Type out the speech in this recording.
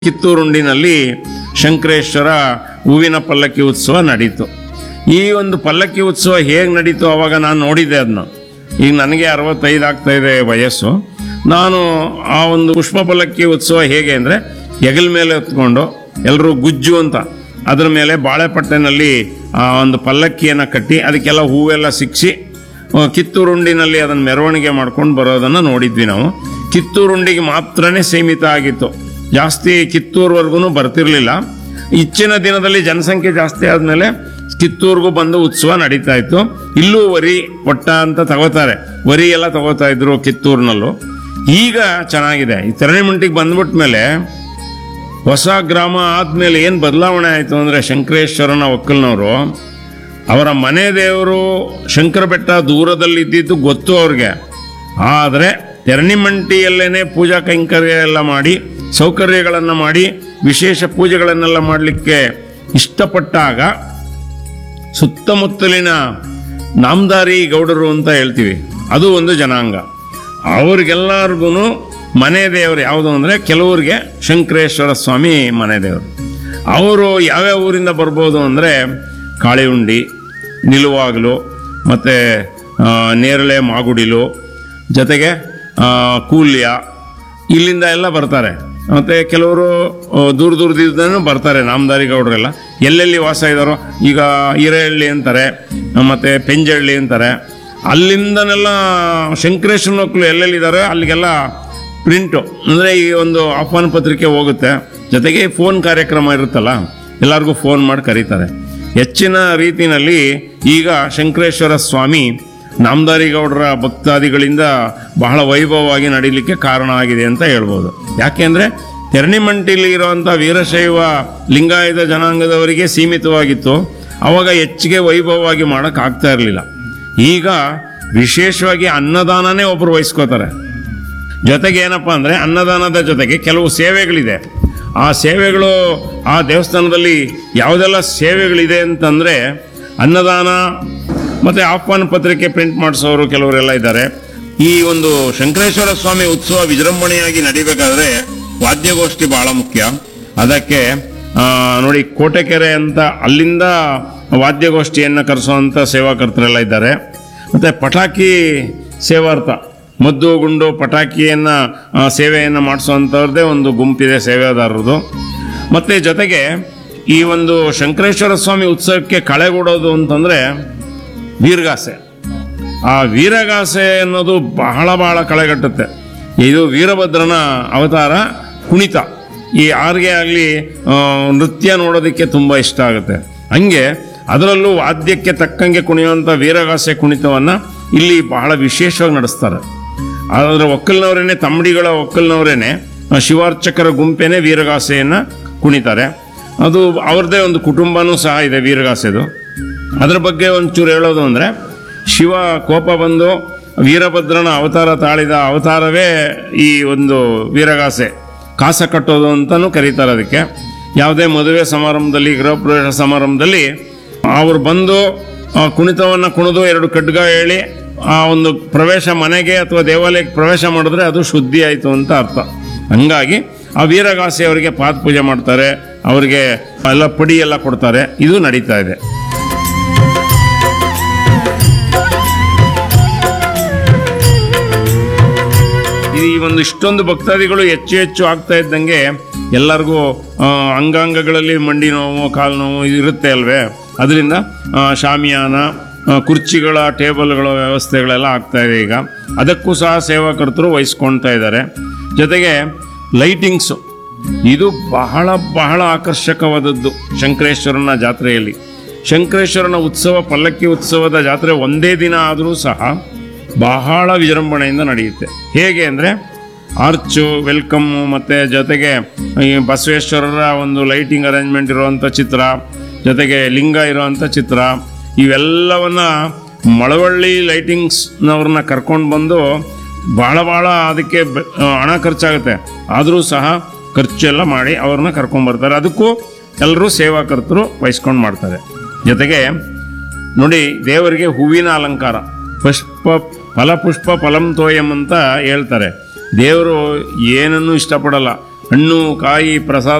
ಕಿತ್ತೂರುಂಡಿನಲ್ಲಿ ಶಂಕರೇಶ್ವರ ಹೂವಿನ ಪಲ್ಲಕ್ಕಿ ಉತ್ಸವ ನಡೀತು ಈ ಒಂದು ಪಲ್ಲಕ್ಕಿ ಉತ್ಸವ ಹೇಗೆ ನಡೀತು ಅವಾಗ ನಾನು ನೋಡಿದ್ದೆ ಅದನ್ನ ಈಗ ನನಗೆ ಅರವತ್ತೈದು ಆಗ್ತಾ ಇದೆ ವಯಸ್ಸು ನಾನು ಆ ಒಂದು ಪುಷ್ಪ ಪಲ್ಲಕ್ಕಿ ಉತ್ಸವ ಹೇಗೆ ಅಂದರೆ ಹೆಗಲ ಮೇಲೆ ಹೊತ್ಕೊಂಡು ಎಲ್ಲರೂ ಗುಜ್ಜು ಅಂತ ಅದರ ಮೇಲೆ ಬಾಳೆಪಟ್ಟೆನಲ್ಲಿ ಆ ಒಂದು ಪಲ್ಲಕ್ಕಿಯನ್ನು ಕಟ್ಟಿ ಅದಕ್ಕೆಲ್ಲ ಹೂವೆಲ್ಲ ಸಿಕ್ಕಿಸಿ ಆ, ಕಿತ್ತೂರುಂಡಿನಲ್ಲಿ ಅದನ್ನು ಮೆರವಣಿಗೆ ಮಾಡ್ಕೊಂಡು ಬರೋದನ್ನು ನೋಡಿದ್ವಿ ನಾವು ಕಿತ್ತೂರುಂಡಿಗೆ ಮಾತ್ರನೇ ಸೀಮಿತ ಆಗಿತ್ತು ಜಾಸ್ತಿ ಕಿತ್ತೂರ್ವರೆಗೂ ಬರ್ತಿರ್ಲಿಲ್ಲ ಇಚ್ಚಿನ ದಿನದಲ್ಲಿ ಜನಸಂಖ್ಯೆ ಜಾಸ್ತಿ ಆದಮೇಲೆ ಕಿತ್ತೂರ್ಗೂ ಬಂದು ಉತ್ಸವ ನಡೀತಾ ಇತ್ತು ಇಲ್ಲೂ ವರಿ ಒಟ್ಟ ಅಂತ ತಗೋತಾರೆ ವರಿ ಎಲ್ಲ ತಗೋತಾ ಇದ್ರು ಕಿತ್ತೂರಿನಲ್ಲೂ ಈಗ ಚೆನ್ನಾಗಿದೆ ಈ ತೆರಣಿಮಂಟಿಗೆ ಬಂದ್ಬಿಟ್ಟ ಮೇಲೆ ಹೊಸ ಗ್ರಾಮ ಆದ್ಮೇಲೆ ಏನು ಬದಲಾವಣೆ ಆಯಿತು ಅಂದರೆ ಶಂಕರೇಶ್ವರನ ಒಕ್ಕಲ್ನವರು ಅವರ ಮನೆ ದೇವರು ಶಂಕರ ಬೆಟ್ಟ ದೂರದಲ್ಲಿದ್ದಿದ್ದು ಗೊತ್ತು ಅವ್ರಿಗೆ ಆದರೆ ತೆರಣಿಮಂಟಿಯಲ್ಲೇನೆ ಪೂಜಾ ಕೈಂಕರ್ಯ ಎಲ್ಲ ಮಾಡಿ ಸೌಕರ್ಯಗಳನ್ನು ಮಾಡಿ ವಿಶೇಷ ಪೂಜೆಗಳನ್ನೆಲ್ಲ ಮಾಡಲಿಕ್ಕೆ ಇಷ್ಟಪಟ್ಟಾಗ ಸುತ್ತಮುತ್ತಲಿನ ನಾಮದಾರಿ ಗೌಡರು ಅಂತ ಹೇಳ್ತೀವಿ ಅದು ಒಂದು ಜನಾಂಗ ಅವ್ರಿಗೆಲ್ಲರಿಗೂ ಮನೆ ದೇವರು ಯಾವುದು ಅಂದರೆ ಕೆಲವ್ರಿಗೆ ಶಂಕರೇಶ್ವರ ಸ್ವಾಮಿ ಮನೆ ದೇವರು ಅವರು ಯಾವ್ಯಾವ ಊರಿಂದ ಬರ್ಬೋದು ಅಂದರೆ ಕಾಳಿಹುಂಡಿ ನಿಲುವಾಗಲು ಮತ್ತು ನೇರಳೆ ಮಾಗುಡಿಲು ಜೊತೆಗೆ ಆ, ಕೂಲ್ಯ ಇಲ್ಲಿಂದ ಎಲ್ಲ ಬರ್ತಾರೆ ಮತ್ತು ಕೆಲವರು ಆ, ದೂರ ದೂರದಿಂದನೂ ಬರ್ತಾರೆ ನಾಮದಾರಿ ಗೌಡರೆಲ್ಲ ಎಲ್ಲೆಲ್ಲಿ ವಾಸ ಇದ್ದಾರೋ ಈಗ ಹಿರೇಹಳ್ಳಿ ಅಂತಾರೆ ಮತ್ತು ಪೆಂಜಹಳ್ಳಿ ಅಂತಾರೆ ಅಲ್ಲಿಂದನೆಲ್ಲ ಶಂಕರೇಶ್ವರ ಮಕ್ಕಳು ಎಲ್ಲೆಲ್ಲಿದ್ದಾರೆ ಅಲ್ಲಿಗೆಲ್ಲ ಪ್ರಿಂಟು ಅಂದರೆ ಈ ಒಂದು ಆಹ್ವಾನ ಪತ್ರಿಕೆ ಹೋಗುತ್ತೆ ಜೊತೆಗೆ ಫೋನ್ ಕಾರ್ಯಕ್ರಮ ಇರುತ್ತಲ್ಲ ಎಲ್ಲರಿಗೂ ಫೋನ್ ಮಾಡಿ ಕರೀತಾರೆ ಹೆಚ್ಚಿನ ರೀತಿಯಲ್ಲಿ ಈಗ ಶಂಕರೇಶ್ವರ ಸ್ವಾಮಿ ನಾಮದಾರಿ ಗೌಡರ ಭಕ್ತಾದಿಗಳಿಂದ ಬಹಳ ವೈಭವವಾಗಿ ನಡೀಲಿಕ್ಕೆ ಕಾರಣ ಆಗಿದೆ ಅಂತ ಹೇಳ್ಬೋದು ಯಾಕೆಂದ್ರೆ ತೆರಣಿಮಂಟಿಲಿ ಇರುವಂಥ ವೀರಶೈವ ಲಿಂಗಾಯತ ಜನಾಂಗದವರಿಗೆ ಸೀಮಿತವಾಗಿತ್ತು ಅವಾಗ ಹೆಚ್ಚಿಗೆ ವೈಭವವಾಗಿ ಮಾಡಕ್ ಆಗ್ತಾ ಇರಲಿಲ್ಲ ಈಗ ವಿಶೇಷವಾಗಿ ಅನ್ನದಾನನೇ ಒಬ್ರು ವಹಿಸ್ಕೋತಾರೆ ಜೊತೆಗೆ ಏನಪ್ಪ ಅಂದರೆ ಅನ್ನದಾನದ ಜೊತೆಗೆ ಕೆಲವು ಸೇವೆಗಳಿದೆ ಆ ಸೇವೆಗಳು ಆ ದೇವಸ್ಥಾನದಲ್ಲಿ ಯಾವುದೆಲ್ಲ ಸೇವೆಗಳಿದೆ ಅಂತಂದರೆ ಅನ್ನದಾನ ಮತ್ತು ಆಹ್ವಾನ ಪತ್ರಿಕೆ ಪ್ರಿಂಟ್ ಮಾಡಿಸೋರು ಕೆಲವರೆಲ್ಲ ಇದ್ದಾರೆ ಈ ಒಂದು ಶಂಕರೇಶ್ವರ ಸ್ವಾಮಿ ಉತ್ಸವ ವಿಜೃಂಭಣೆಯಾಗಿ ನಡಿಬೇಕಾದ್ರೆ ವಾದ್ಯಗೋಷ್ಠಿ ಬಹಳ ಮುಖ್ಯ ಅದಕ್ಕೆ ಆ, ನೋಡಿ ಕೋಟೆಕೆರೆ ಅಂತ ಅಲ್ಲಿಂದ ವಾದ್ಯಗೋಷ್ಠಿಯನ್ನು ಕರೆಸುವಂಥ ಸೇವಾಕರ್ತರೆಲ್ಲ ಇದ್ದಾರೆ ಮತ್ತು ಪಟಾಕಿ ಸೇವಾರ್ಥ ಮದ್ದು ಗುಂಡು ಪಟಾಕಿಯನ್ನು ಆ, ಸೇವೆಯನ್ನು ಮಾಡಿಸುವಂಥವ್ರದ್ದೇ ಒಂದು ಗುಂಪಿದೆ ಸೇವೆದಾರರದು ಮತ್ತು ಜೊತೆಗೆ ಈ ಒಂದು ಶಂಕರೇಶ್ವರ ಸ್ವಾಮಿ ಉತ್ಸವಕ್ಕೆ ಕಳೆಗೂಡೋದು ಅಂತಂದರೆ ವೀರಗಾಸೆ ಆ ವೀರಗಾಸೆ ಅನ್ನೋದು ಬಹಳ ಬಹಳ ಕಳೆಗಟ್ಟುತ್ತೆ ಇದು ವೀರಭದ್ರನ ಅವತಾರ ಕುಣಿತ ಈ ಆರ್ಗೆ ಆಗಲಿ ನೃತ್ಯ ನೋಡೋದಕ್ಕೆ ತುಂಬ ಇಷ್ಟ ಆಗುತ್ತೆ ಹಂಗೆ ಅದರಲ್ಲೂ ವಾದ್ಯಕ್ಕೆ ತಕ್ಕಂಗೆ ಕುಣಿಯುವಂಥ ವೀರಗಾಸೆ ಕುಣಿತವನ್ನು ಇಲ್ಲಿ ಬಹಳ ವಿಶೇಷವಾಗಿ ನಡೆಸ್ತಾರೆ ಅದರ ಒಕ್ಕಲ್ನವರೇನೆ ತಮ್ಮಡಿಗಳ ಒಕ್ಕಲ್ನವರೇನೆ ಆ, ಶಿವಾರ್ಚಕರ ಗುಂಪೇನೆ ವೀರಗಾಸೆಯನ್ನು ಕುಣಿತಾರೆ ಅದು ಅವ್ರದ್ದೇ ಒಂದು ಕುಟುಂಬನೂ ಸಹ ಇದೆ ವೀರಗಾಸೆದು ಅದರ ಬಗ್ಗೆ ಒಂಚೂರು ಹೇಳೋದು ಅಂದರೆ ಶಿವ ಕೋಪ ಬಂದು ವೀರಭದ್ರನ ಅವತಾರ ತಾಳಿದ ಅವತಾರವೇ ಈ ಒಂದು ವೀರಗಾಸೆ ಕಾಸ ಕಟ್ಟೋದು ಅಂತಲೂ ಕರೀತಾರೆ ಅದಕ್ಕೆ ಯಾವುದೇ ಮದುವೆ ಸಮಾರಂಭದಲ್ಲಿ ಗೃಹ ಪ್ರವೇಶ ಸಮಾರಂಭದಲ್ಲಿ ಅವರು ಬಂದು ಆ ಕುಣಿತವನ್ನು ಕುಣಿದು ಎರಡು ಖಡ್ಗ ಹೇಳಿ ಆ ಒಂದು ಪ್ರವೇಶ ಮನೆಗೆ ಅಥವಾ ದೇವಾಲಯಕ್ಕೆ ಪ್ರವೇಶ ಮಾಡಿದ್ರೆ ಅದು ಶುದ್ಧಿ ಆಯಿತು ಅಂತ ಅರ್ಥ ಹಂಗಾಗಿ ಆ ವೀರಗಾಸೆ ಅವರಿಗೆ ಪಾದ ಪೂಜೆ ಮಾಡ್ತಾರೆ ಅವರಿಗೆ ಎಲ್ಲ ಪಡಿ ಎಲ್ಲ ಕೊಡ್ತಾರೆ ಇದು ನಡೀತಾ ಇದೆ ಈ ಒಂದು ಇಷ್ಟೊಂದು ಭಕ್ತಾದಿಗಳು ಹೆಚ್ಚು ಹೆಚ್ಚು ಆಗ್ತಾ ಇದ್ದಂಗೆ ಎಲ್ಲರಿಗೂ ಆ, ಅಂಗಾಂಗಗಳಲ್ಲಿ ಮಂಡಿ ನೋವು ಕಾಲು ನೋವು ಇದು ಇರುತ್ತೆ ಅಲ್ವೇ ಅದರಿಂದ ಆ, ಶಾಮಿಯಾನ ಆ, ಕುರ್ಚಿಗಳ ಟೇಬಲ್ಗಳ ವ್ಯವಸ್ಥೆಗಳೆಲ್ಲ ಆಗ್ತಾ ಇದೆ ಈಗ ಅದಕ್ಕೂ ಸಹ ಸೇವಾಕರ್ತರು ವಹಿಸ್ಕೊಳ್ತಾ ಇದ್ದಾರೆ ಜೊತೆಗೆ ಲೈಟಿಂಗ್ಸು ಇದು ಬಹಳ ಬಹಳ ಆಕರ್ಷಕವಾದದ್ದು ಶಂಕರೇಶ್ವರನ ಜಾತ್ರೆಯಲ್ಲಿ ಶಂಕರೇಶ್ವರನ ಉತ್ಸವ ಪಲ್ಲಕ್ಕಿ ಉತ್ಸವದ ಜಾತ್ರೆ ಒಂದೇ ದಿನ ಆದರೂ ಸಹ ಬಹಳ ವಿಜೃಂಭಣೆಯಿಂದ ನಡೆಯುತ್ತೆ ಹೇಗೆ ಅಂದರೆ ಆರ್ಚು ವೆಲ್ಕಮ್ಮು ಮತ್ತು ಜೊತೆಗೆ ಈ ಬಸವೇಶ್ವರರ ಒಂದು ಲೈಟಿಂಗ್ ಅರೇಂಜ್ಮೆಂಟ್ ಇರುವಂಥ ಚಿತ್ರ ಜೊತೆಗೆ ಲಿಂಗ ಇರುವಂಥ ಚಿತ್ರ ಇವೆಲ್ಲವನ್ನ ಮಳವಳ್ಳಿ ಲೈಟಿಂಗ್ಸ್ನವ್ರನ್ನ ಕರ್ಕೊಂಡು ಬಂದು ಭಾಳ ಭಾಳ ಅದಕ್ಕೆ ಬೆ- ಆ, ಹಣ ಖರ್ಚಾಗುತ್ತೆ ಆದರೂ ಸಹ ಖರ್ಚೆಲ್ಲ ಮಾಡಿ ಅವ್ರನ್ನ ಕರ್ಕೊಂಡ್ಬರ್ತಾರೆ ಅದಕ್ಕೂ ಎಲ್ಲರೂ ಸೇವಾಕರ್ತರು ವಹಿಸ್ಕೊಂಡು ಮಾಡ್ತಾರೆ ಜೊತೆಗೆ ನೋಡಿ ದೇವರಿಗೆ ಹೂವಿನ ಅಲಂಕಾರ ಪುಷ್ಪ ಫಲಪುಷ್ಪ ಫಲಂ ತೋಯಂ ಅಂತ ಹೇಳ್ತಾರೆ ದೇವರು ಏನನ್ನೂ ಇಷ್ಟಪಡಲ್ಲ ಹಣ್ಣು ಕಾಯಿ ಪ್ರಸಾದ